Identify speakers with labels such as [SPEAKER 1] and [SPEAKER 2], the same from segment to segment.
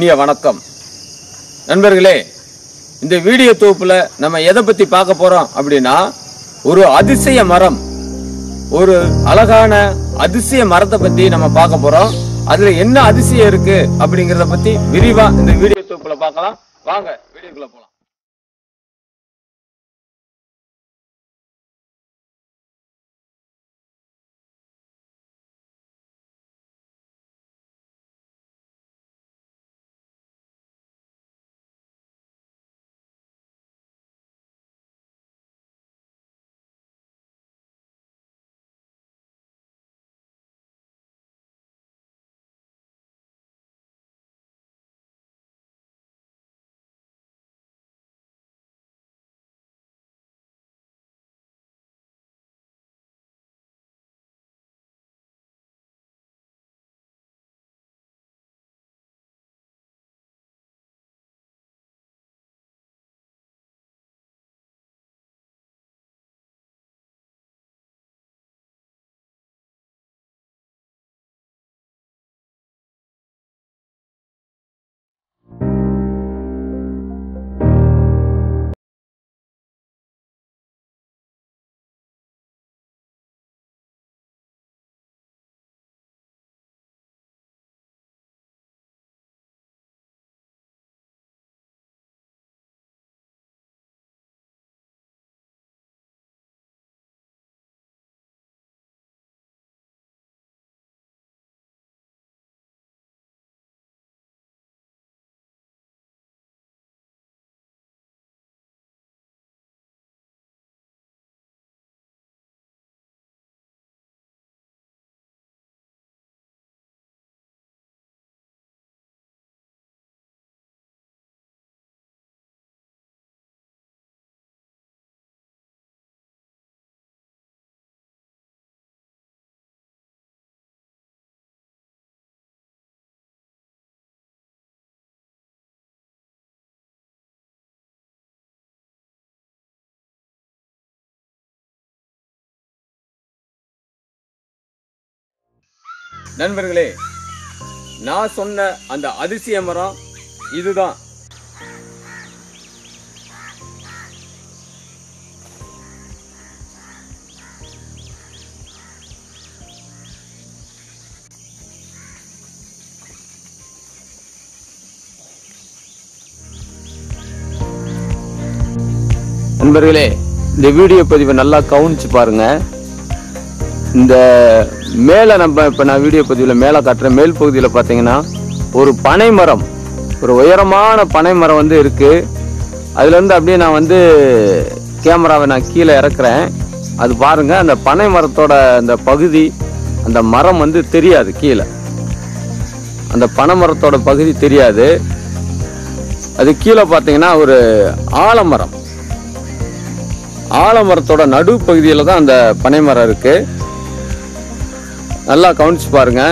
[SPEAKER 1] இனிய வணக்கம் நண்பர்களே இந்த வீடியோ தொகுப்புல நம்ம எதை பத்தி பார்க்க போறோம் அப்படின்னா ஒரு அதிசய மரம் ஒரு அழகான அதிசய மரத்தை பத்தி நம்ம பார்க்க போறோம் அதுல என்ன அதிசயம் இருக்கு அப்படிங்கறத பத்தி விரிவா இந்த வீடியோ தொகுப்புல பார்க்கலாம் வாங்க வீடியோக்குள்ள போலாம் நண்பர்களே நான் சொன்ன அந்த அதிசய மரம் இதுதான் நண்பர்களே இந்த வீடியோ பதிவை நல்லா கவனிச்சு பாருங்க இந்த மேலே நம்ம இப்போ நான் வீடியோ பதிவில் மேலே காட்டுறேன் மேல் பகுதியில் பார்த்தீங்கன்னா ஒரு பனை மரம் ஒரு உயரமான பனை மரம் வந்து இருக்கு அதுலேருந்து அப்படியே நான் வந்து கேமராவை நான் கீழே இறக்குறேன் அது பாருங்க அந்த பனை மரத்தோட அந்த பகுதி அந்த மரம் வந்து தெரியாது கீழே அந்த பனை மரத்தோட பகுதி தெரியாது அது கீழே பார்த்தீங்கன்னா ஒரு ஆலமரம் ஆலமரத்தோட நடு பகுதியில் தான் அந்த பனை மரம் இருக்கு நல்லா கவனிச்சு பாருங்க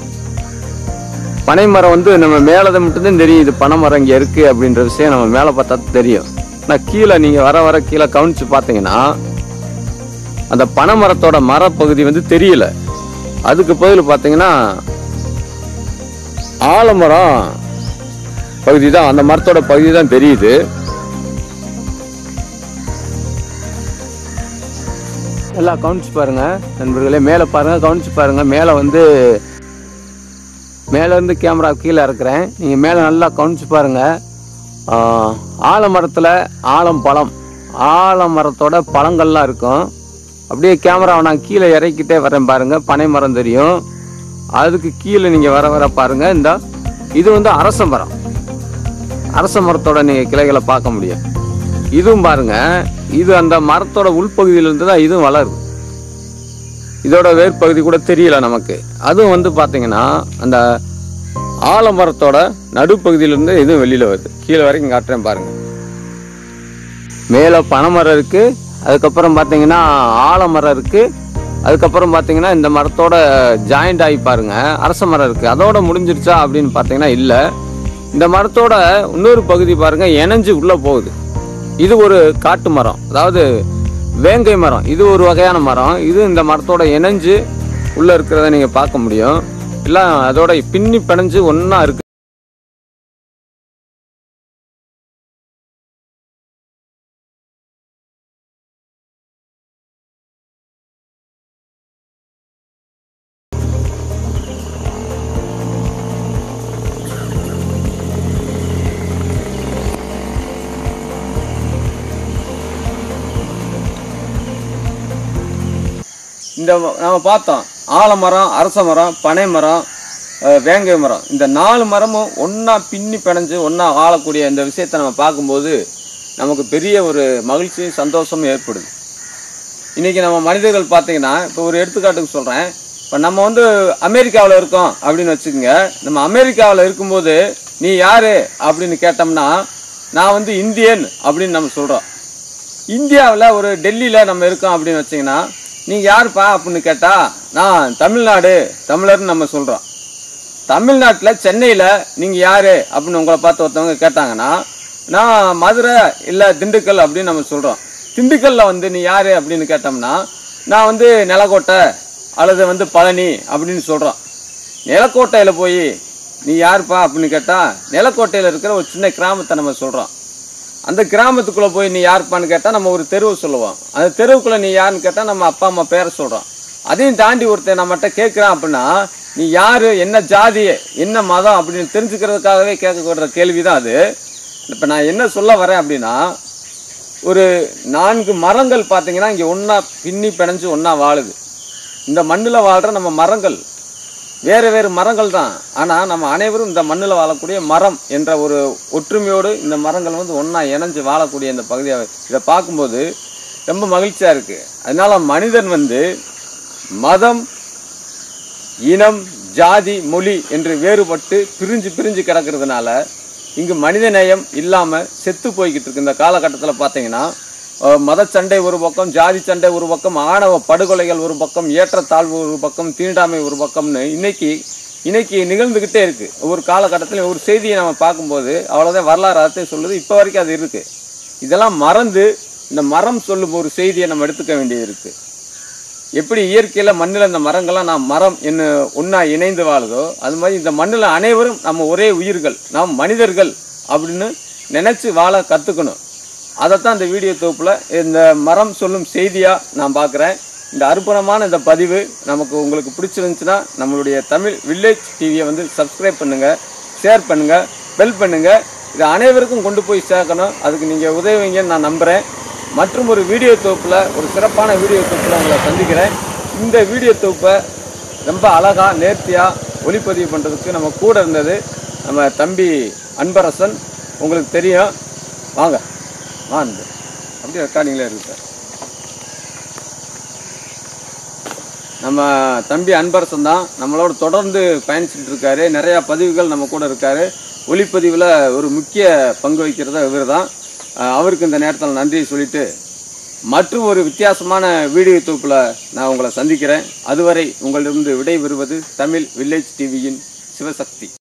[SPEAKER 1] பனை மரம் வந்து நம்ம மேலதை மட்டும்தான் தெரியும் இது பனை மரம் இங்கே இருக்கு அப்படின்ற விஷயம் நம்ம மேலே பார்த்தா தான் தெரியும் ஆனால் கீழே நீங்கள் வர வர கீழே கவனிச்சு பார்த்தீங்கன்னா அந்த பனை மரத்தோட மரப்பகுதி வந்து தெரியல அதுக்கு பதில் பார்த்தீங்கன்னா ஆலமரம் பகுதி தான் அந்த மரத்தோட பகுதி தான் தெரியுது எல்லாம் கவனிச்சு பாருங்க நண்பர்களே மேலே பாருங்க கவனிச்சு பாருங்க மேலே வந்து மேலே இருந்து கேமரா கீழே இறக்குறேன் நீங்கள் மேலே நல்லா கவனிச்சு பாருங்க ஆஹ், ஆலமரத்தில் ஆலம் பழம் ஆலமரத்தோட பழங்கள்லாம் இருக்கும் அப்படியே கேமராவை நான் கீழே இறக்கிட்டே வரேன் பாருங்க பனை மரம் தெரியும் அதுக்கு கீழே நீங்கள் வர வர பாருங்க இந்த இது வந்து அரச மரம் அரச மரத்தோட நீங்கள் கிளைகளை பார்க்க முடியும் இதுவும் பாருங்க இது அந்த மரத்தோட உள்பகுதியிலிருந்து தான் இதுவும் வளருது இதோட வேர்பகுதி கூட தெரியல நமக்கு அதுவும் வந்து பாத்தீங்கன்னா அந்த ஆலமரத்தோட நடுப்பகுதியிலிருந்து இதுவும் வெளியில வருது கீழே வரைக்கும் காட்டுறேன் பாருங்க மேலே பனைமரம் இருக்கு அதுக்கப்புறம் பார்த்தீங்கன்னா ஆலமரம் இருக்கு அதுக்கப்புறம் பார்த்தீங்கன்னா இந்த மரத்தோட ஜாயிண்ட் ஆகி பாருங்க அரச மரம் இருக்கு அதோட முடிஞ்சிருச்சா அப்படின்னு பார்த்தீங்கன்னா இல்லை இந்த மரத்தோட இன்னொரு பகுதி பாருங்க இணைஞ்சு உள்ள போகுது இது ஒரு காட்டு மரம் அதாவது வேங்கை மரம் இது ஒரு வகையான மரம் இது இந்த மரத்தோட இணைஞ்சு உள்ள இருக்கிறத நீங்க பார்க்க முடியும் எல்லாம் அதோட பின்னி பிணைஞ்சு ஒண்ணா இருக்கு இந்த நம்ம பார்த்தோம் ஆலமரம் அரச மரம் பனை மரம் அஹ், வேங்கை மரம் இந்த நாலு மரமும் ஒண்ணா பின்னி பிணைஞ்சு ஒண்ணா வாழக்கூடிய இந்த விஷயத்தை நம்ம பார்க்கும்போது நமக்கு பெரிய ஒரு மகிழ்ச்சி சந்தோஷமும் ஏற்படுது இன்னைக்கு நம்ம மனிதர்கள் பார்த்தீங்கன்னா இப்போ ஒரு எடுத்துக்காட்டுக்கு சொல்றேன் இப்போ நம்ம வந்து அமெரிக்காவில் இருக்கோம் அப்படின்னு வச்சுக்கோங்க நம்ம அமெரிக்காவில் இருக்கும்போது நீ யாரு அப்படின்னு கேட்டோம்னா நான் வந்து இந்தியன் அப்படின்னு நம்ம சொல்றோம் இந்தியாவில் ஒரு டெல்லியில் நம்ம இருக்கோம் அப்படின்னு வச்சீங்கன்னா நீங்க யாருப்பா அப்படின்னு கேட்டா நான் தமிழ்நாடு தமிழர்னு நம்ம சொல்றோம் தமிழ்நாட்டில் சென்னையில் நீங்கள் யாரு அப்படின்னு உங்களை பார்த்து ஒருத்தவங்க கேட்டாங்கன்னா நான் மதுரை இல்லை திண்டுக்கல் அப்படின்னு நம்ம சொல்கிறோம் திண்டுக்கல்ல வந்து நீ யாரு அப்படின்னு கேட்டோம்னா நான் வந்து நிலக்கோட்டை அல்லது வந்து பழனி அப்படின்னு சொல்கிறோம் நிலக்கோட்டையில் போய் நீ யாருப்பா அப்படின்னு கேட்டால் நிலக்கோட்டையில் இருக்கிற ஒரு சின்ன கிராமத்தை நம்ம சொல்கிறோம் அந்த கிராமத்துக்குள்ள போய் நீ யாருப்பான்னு கேட்டா நம்ம ஒரு தெருவு சொல்லுவோம் அந்த தெருவுக்குள்ள நீ யாருன்னு கேட்டா நம்ம அப்பா அம்மா பேரை சொல்றோம் அதையும் தாண்டி ஒருத்தன் நம்மகிட்ட கேட்கிறான் அப்படின்னா நீ யாரு என்ன ஜாதி என்ன மதம் அப்படின்னு தெரிஞ்சுக்கிறதுக்காகவே கேட்கக்கூடிய கேள்விதான் அது இப்ப நான் என்ன சொல்ல வரேன் அப்படின்னா ஒரு நான்கு மரங்கள் பார்த்தீங்கன்னா இங்க ஒண்ணா பின்னி பிணைஞ்சு ஒண்ணா வாழுது இந்த மண்ணுல வாழ்ற நம்ம மரங்கள் வேறு வேறு மரங்கள் தான் ஆனா நம்ம அனைவரும் இந்த மண்ணுல வாழக்கூடிய மரம் என்ற ஒரு ஒற்றுமையோடு இந்த மரங்கள் வந்து ஒண்ணா இணைஞ்சு வாழக்கூடிய இந்த பகுதியை இதை பார்க்கும்போது ரொம்ப மகிழ்ச்சியா இருக்கு அதனால மனிதன் வந்து மதம் இனம் ஜாதி மொழி என்று வேறுபட்டு பிரிஞ்சு பிரிஞ்சு கிடக்கிறதுனால இங்கு மனித நேயம் இல்லாம செத்து போய்கிட்டு இருக்கு இந்த காலகட்டத்தில் பார்த்தீங்கன்னா அஹ், மத சண்டை ஒரு பக்கம் ஜாதி சண்டை ஒரு பக்கம் ஆணவ படுகொலைகள் ஒரு பக்கம் ஏற்றத்தாழ்வு ஒரு பக்கம் தீண்டாமை ஒரு பக்கம்னு இன்னைக்கு இன்னைக்கு நிகழ்ந்துகிட்டே இருக்கு ஒவ்வொரு காலகட்டத்திலும் ஒரு செய்தியை நம்ம பார்க்கும்போது அவ்வளவுதான் வரலாறு அர்த்தத்தை சொல்லுது இப்போ வரைக்கும் அது இருக்கு இதெல்லாம் மறந்து இந்த மரம் சொல்லும் ஒரு செய்தியை நம்ம எடுத்துக்க வேண்டியது இருக்கு எப்படி இயற்கையில மண்ணில் இந்த மரங்கள்லாம் நாம் மரம் என்ன ஒண்ணா இணைந்து வாழுதோ அது மாதிரி இந்த மண்ணில் அனைவரும் நம்ம ஒரே உயிர்கள் நாம் மனிதர்கள் அப்படின்னு நினைச்சு வாழ கத்துக்கணும் அதைத்தான் இந்த வீடியோ தொகுப்புல இந்த மரம் சொல்லும் செய்தியா நான் பார்க்குறேன் இந்த அற்புதமான இந்த பதிவு நமக்கு உங்களுக்கு பிடிச்சிருந்துச்சுன்னா நம்மளுடைய தமிழ் வில்லேஜ் டிவியை வந்து சப்ஸ்கிரைப் பண்ணுங்க ஷேர் பண்ணுங்க பெல் பண்ணுங்க இது அனைவருக்கும் கொண்டு போய் சேர்க்கணும் அதுக்கு நீங்க உதவுவீங்கன்னு நான் நம்புறேன் மற்றும் ஒரு வீடியோ தொகுப்புல ஒரு சிறப்பான வீடியோ தொகுப்புல உங்களை சந்திக்கிறேன் இந்த வீடியோ தொகுப்பை ரொம்ப அழகா நேர்த்தியா ஒளிப்பதிவு பண்றதுக்கு நம்ம கூட இருந்தது நம்ம தம்பி அன்பரசன் உங்களுக்கு தெரியும் வாங்க வாங்க அப்படியே ரெக்கார்டிங்ல இருக்கு சார் நம்ம தம்பி அன்பரசன் தான் நம்மளோட தொடர்ந்து பயணிச்சுட்டு இருக்காரு நிறைய பதிவுகள் நம்ம கூட இருக்காரு ஒளிப்பதிவில் ஒரு முக்கிய பங்கு வகிக்கிறதா இவர் தான் அவருக்கு இந்த நேரத்தில் நன்றியை சொல்லிட்டு மற்றும் ஒரு வித்தியாசமான வீடியோ தொகுப்பில் நான் உங்களை சந்திக்கிறேன் அதுவரை உங்களிடமிருந்து விடை பெறுவது தமிழ் வில்லேஜ் டிவியின் சிவசக்தி